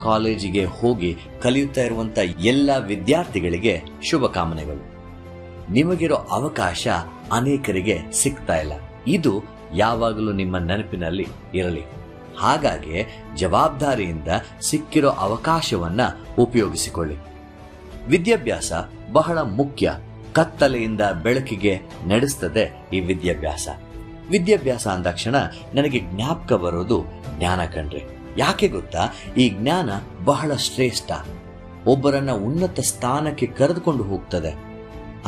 ಕಾಲೇಜಿಗೆ ಹೋಗಿ ಕಲಿಯುತ್ತಾ ಇರುವಂತ ಎಲ್ಲ ವಿದ್ಯಾರ್ಥಿಗಳಿಗೆ ಶುಭಕಾಮನೆಗಳು ನಿಮಗಿರೋ ಅವಕಾಶ ಅನೇಕರಿಗೆ ಸಿಗ್ತಾ ಇಲ್ಲ ಇದು ಯಾವಾಗಲೂ ನಿಮ್ಮ ನೆನಪಿನಲ್ಲಿ ಇರಲಿ ಹಾಗಾಗಿ ಜವಾಬ್ದಾರಿಯಿಂದ ಸಿಕ್ಕಿರೋ ಅವಕಾಶವನ್ನ ಉಪಯೋಗಿಸಿಕೊಳ್ಳಿ ವಿದ್ಯಾಭ್ಯಾಸ ಬಹಳ ಮುಖ್ಯ ಕತ್ತಲೆಯಿಂದ ಬೆಳಕಿಗೆ ನಡೆಸ್ತದೆ ಈ ವಿದ್ಯಾಭ್ಯಾಸ ವಿದ್ಯಾಭ್ಯಾಸ ಅಂದಾಕ್ಷಣ ನನಗೆ ಜ್ಞಾಪಕ ಬರೋದು ಜ್ಞಾನ ಕಣ್ರಿ ಯಾಕೆ ಗೊತ್ತಾ ಈ ಜ್ಞಾನ ಬಹಳ ಶ್ರೇಷ್ಠ ಒಬ್ಬರನ್ನ ಉನ್ನತ ಸ್ಥಾನಕ್ಕೆ ಕರೆದುಕೊಂಡು ಹೋಗ್ತದೆ